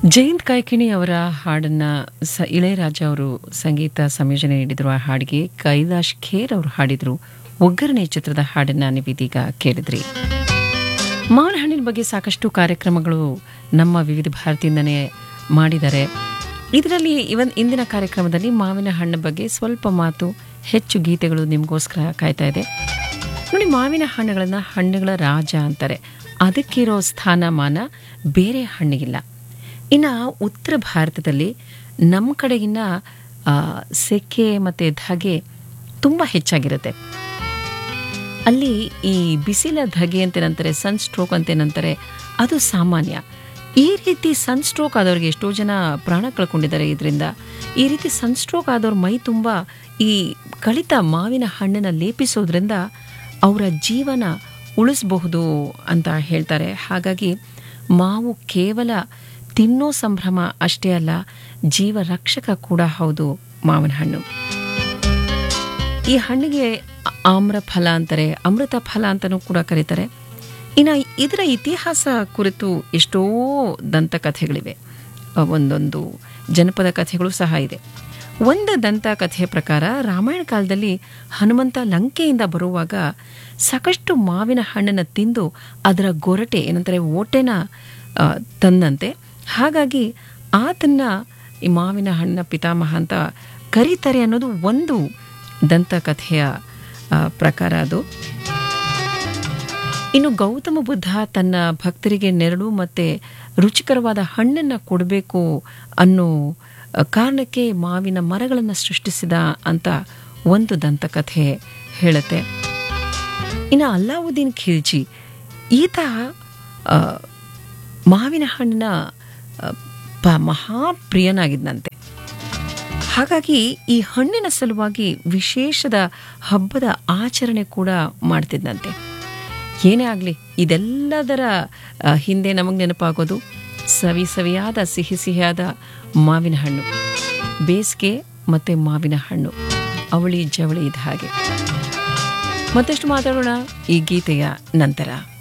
ಜಯಂತ್ ಕಾಯ್ಕಿಣಿ ಅವರ ಹಾಡನ್ನ ಸ ಇಳೆಯರಾಜ ಅವರು ಸಂಗೀತ ಸಂಯೋಜನೆ ನೀಡಿದ್ರು ಆ ಹಾಡಿಗೆ ಕೈಲಾಶ್ ಖೇರ್ ಅವರು ಹಾಡಿದ್ರು ಒಗ್ಗರಣೆ ಚಿತ್ರದ ಹಾಡನ್ನ ನೀವೀದೀಗ ಕೇಳಿದ್ರಿ ಮಾವಿನ ಹಣ್ಣಿನ ಬಗ್ಗೆ ಸಾಕಷ್ಟು ಕಾರ್ಯಕ್ರಮಗಳು ನಮ್ಮ ವಿವಿಧ ಭಾರತಿಯಿಂದನೇ ಮಾಡಿದ್ದಾರೆ ಇದರಲ್ಲಿ ಇವನ್ ಇಂದಿನ ಕಾರ್ಯಕ್ರಮದಲ್ಲಿ ಮಾವಿನ ಹಣ್ಣ ಬಗ್ಗೆ ಸ್ವಲ್ಪ ಮಾತು ಹೆಚ್ಚು ಗೀತೆಗಳು ನಿಮಗೋಸ್ಕರ ಕಾಯ್ತಾ ಇದೆ ನೋಡಿ ಮಾವಿನ ಹಣ್ಣುಗಳನ್ನು ಹಣ್ಣುಗಳ ರಾಜ ಅಂತಾರೆ ಅದಕ್ಕಿರೋ ಸ್ಥಾನಮಾನ ಬೇರೆ ಹಣ್ಣಿಗಿಲ್ಲ ಇನ್ನು ಉತ್ತರ ಭಾರತದಲ್ಲಿ ನಮ್ಮ ಕಡೆಗಿನ್ನ ಆ, ಸೆಕೆ ಮತ್ತು ಧಗೆ ತುಂಬ ಹೆಚ್ಚಾಗಿರುತ್ತೆ ಅಲ್ಲಿ ಈ ಬಿಸಿಲ ಧಗೆ ಅಂತೇನಂತಾರೆ ಸನ್ ಸ್ಟ್ರೋಕ್ ಅಂತೇನಂತಾರೆ ಅದು ಸಾಮಾನ್ಯ ಈ ರೀತಿ ಸನ್ ಸ್ಟ್ರೋಕ್ ಆದವ್ರಿಗೆ ಎಷ್ಟೋ ಜನ ಪ್ರಾಣ ಕಳ್ಕೊಂಡಿದ್ದಾರೆ ಇದರಿಂದ ಈ ರೀತಿ ಸನ್ ಸ್ಟ್ರೋಕ್ ಆದವ್ರ ಮೈ ತುಂಬ ಈ ಕಳಿತ ಮಾವಿನ ಹಣ್ಣನ್ನು ಲೇಪಿಸೋದ್ರಿಂದ ಅವರ ಜೀವನ ಉಳಿಸಬಹುದು ಅಂತ ಹೇಳ್ತಾರೆ ಹಾಗಾಗಿ ಮಾವು ಕೇವಲ ತಿನ್ನೋ ಸಂಭ್ರಮ ಅಷ್ಟೇ ಅಲ್ಲ ಜೀವ ರಕ್ಷಕ ಕೂಡ ಹೌದು ಮಾವಿನ ಹಣ್ಣು ಈ ಹಣ್ಣಿಗೆ ಆಮ್ರ ಫಲ ಅಂತಾರೆ ಅಮೃತ ಫಲ ಅಂತಲೂ ಕೂಡ ಕರೀತಾರೆ ಇನ್ನು ಇದರ ಇತಿಹಾಸ ಕುರಿತು ಎಷ್ಟೋ ದಂತಕಥೆಗಳಿವೆ ಅ, ಒಂದೊಂದು ಜನಪದ ಕಥೆಗಳು ಸಹ ಇದೆ ಒಂದು ದಂತಕಥೆಯ ಪ್ರಕಾರ ರಾಮಾಯಣ ಕಾಲದಲ್ಲಿ ಹನುಮಂತ ಲಂಕೆಯಿಂದ ಬರುವಾಗ ಸಾಕಷ್ಟು ಮಾವಿನ ಹಣ್ಣನ್ನು ತಿಂದು ಅದರ ಗೊರಟೆ ಏನಂತಾರೆ ಓಟೆನ ಆ, ತಂದಂತೆ ಹಾಗಾಗಿ ಆತನ್ನ ಈ ಮಾವಿನ ಹಣ್ಣಿನ ಪಿತಾಮಹ ಅಂತ ಕರೀತಾರೆ ಅನ್ನೋದು ಒಂದು ದಂತಕಥೆಯ ಆ, ಪ್ರಕಾರ ಅದು ಇನ್ನು ಗೌತಮ ಬುದ್ಧ ತನ್ನ ಭಕ್ತರಿಗೆ ನೆರಳು ಮತ್ತೆ ರುಚಿಕರವಾದ ಹಣ್ಣನ್ನು ಕೊಡಬೇಕು ಅನ್ನೋ ಆ, ಕಾರಣಕ್ಕೆ ಮಾವಿನ ಮರಗಳನ್ನು ಸೃಷ್ಟಿಸಿದ ಅಂತ ಒಂದು ದಂತಕಥೆ ಹೇಳುತ್ತೆ ಇನ್ನು ಅಲ್ಲಾವುದ್ದೀನ್ ಖಿಲ್ಜಿ ಈತ ಆ, ಮಾವಿನ ಹಣ್ಣಿನ ಆ, ಪ ಮಹಾಪ್ರಿಯನಾಗಿದ್ದಂತೆ ಹಾಗಾಗಿ ಈ ಹಣ್ಣಿನ ಸಲುವಾಗಿ ವಿಶೇಷದ ಹಬ್ಬದ ಆಚರಣೆ ಕೂಡ ಮಾಡ್ತಿದ್ದಂತೆ ಏನೇ ಆಗಲಿ ಇದೆಲ್ಲದರ ಆ, ಹಿಂದೆ ನಮಗೆ ನೆನಪಾಗೋದು ಸವಿ ಸವಿಯಾದ ಸಿಹಿ ಸಿಹಿಯಾದ ಮಾವಿನ ಹಣ್ಣು ಬೇಸಿಗೆ ಮತ್ತು ಮಾವಿನ ಹಣ್ಣು ಅವಳಿ ಜವಳಿ ಇದ್ದ ಹಾಗೆ ಮತ್ತಷ್ಟು ಮಾತಾಡೋಣ ಈ ಗೀತೆಯ ನಂತರ